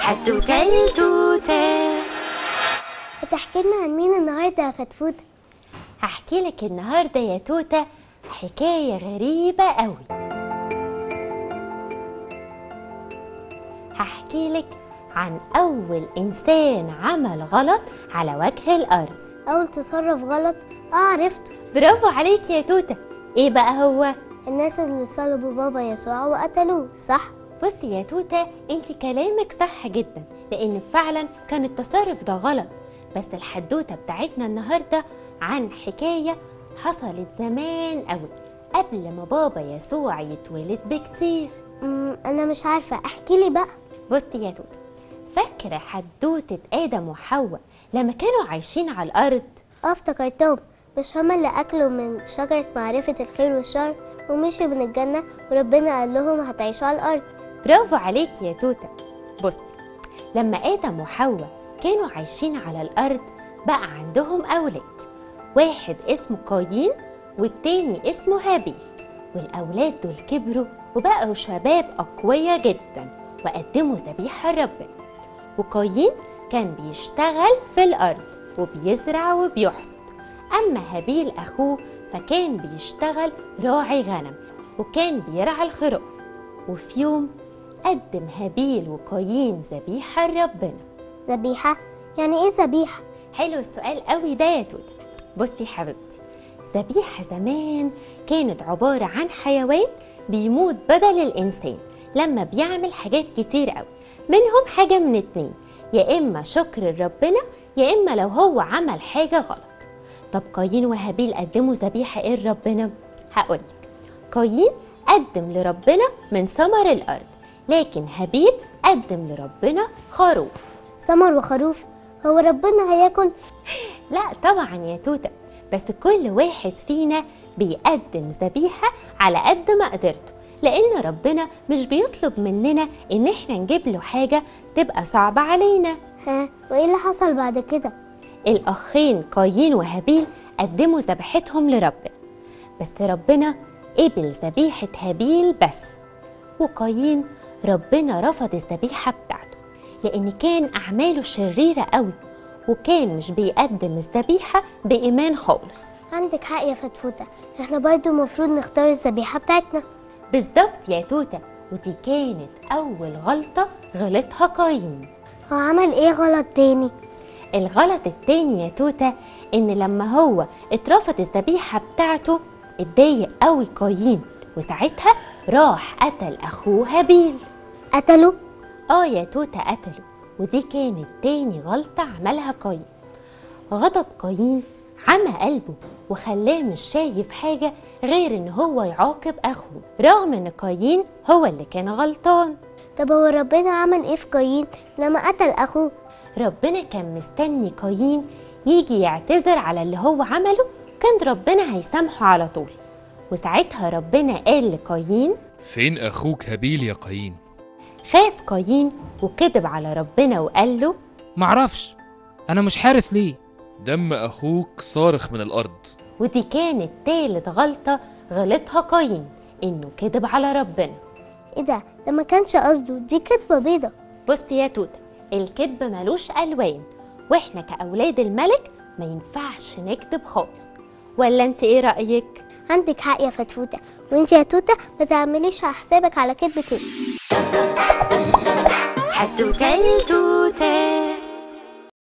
حدوتة التوتة هتحكي لنا عن مين النهارده يا فتفوتة هحكي لك النهاردة يا توتة حكاية غريبة قوي هحكي لك عن أول إنسان عمل غلط على وجه الأرض اول تصرف غلط اه عرفته برافو عليك يا توتة إيه بقى هو؟ الناس اللي صلبوا بابا يسوع وقتلوه صح بصي يا توتة انت كلامك صح جدا لان فعلا كان التصرف ده غلط بس الحدوتة بتاعتنا النهاردة عن حكاية حصلت زمان قوي قبل ما بابا يسوع يتولد بكتير امم انا مش عارفه احكي لي بقى بصي يا توتة فاكرة حدوتة آدم وحواء لما كانوا عايشين على الأرض اه افتكرتهم مش هما اللي اكلوا من شجره معرفه الخير والشر ومشوا من الجنه وربنا قال لهم هتعيشوا على الارض برافو عليك يا توتة بصي لما آدم وحواء كانوا عايشين على الأرض بقى عندهم أولاد واحد اسمه قايين والتاني اسمه هابيل والأولاد دول كبروا وبقوا شباب أقوياء جدا وقدموا ذبيحة لربنا وقايين كان بيشتغل في الأرض وبيزرع وبيحصد أما هابيل أخوه فكان بيشتغل راعي غنم وكان بيرعى الخروف وفي يوم قدم هابيل وقايين ذبيحة لربنا ذبيحه يعني ايه ذبيحه حلو السؤال قوي ده يا توتة بصي يا حبيبتي ذبيحة زمان كانت عبارة عن حيوان بيموت بدل الإنسان لما بيعمل حاجات كتير قوي منهم حاجة من اتنين يا إما شكر لربنا يا إما لو هو عمل حاجة غلط طب قايين وهابيل قدموا ذبيحة إيه لربنا؟ هقولك قايين قدم لربنا من ثمر الأرض لكن هابيل قدم لربنا خروف سمر وخروف هو ربنا هياكل لا طبعا يا توتة بس كل واحد فينا بيقدم ذبيحة على قد ما قدرته لأن ربنا مش بيطلب مننا إن إحنا نجيب له حاجة تبقى صعبة علينا ها وايه اللي حصل بعد كده الأخين قايين وهابيل قدموا ذبيحتهم لربنا بس ربنا قبل ذبيحة هابيل بس وقايين ربنا رفض الذبيحة بتاعته لأن كان أعماله شريرة قوي وكان مش بيقدم الذبيحة بإيمان خالص عندك حق يا فتفوتة احنا برضو المفروض نختار الذبيحة بتاعتنا بالظبط يا توتة ودي كانت أول غلطة غلطها قايين هو عمل ايه غلط تاني الغلط التاني يا توتة إن لما هو اترفض الذبيحة بتاعته اتضايق قوي قايين وساعتها راح قتل أخوه هابيل قتله اه يا توتة قتله ودي كانت تاني غلطة عملها قايين غضب قايين عمى قلبه وخلاه مش شايف حاجة غير ان هو يعاقب اخوه رغم ان قايين هو اللي كان غلطان طب هو ربنا عمل ايه في قايين لما قتل اخوه ربنا كان مستني قايين يجي يعتذر على اللي هو عمله كان ربنا هيسامحه على طول وساعتها ربنا قال لقايين فين أخوك هابيل يا قايين؟ خاف قايين وكذب على ربنا وقال له معرفش انا مش حارس ليه دم أخوك صارخ من الأرض ودي كانت تالت غلطة غلطها قايين إنه كذب على ربنا ايه ده ده ما كانش قصده دي كدبة بيضة بصي يا توتة الكذب ملوش ألوان وإحنا كأولاد الملك ما ينفعش نكذب خالص ولا أنت إيه رأيك؟ عندك حق يا فتفوتة وانت يا توتة ما تعمليش على حسابك على كدبة تاني حدوتة التوتة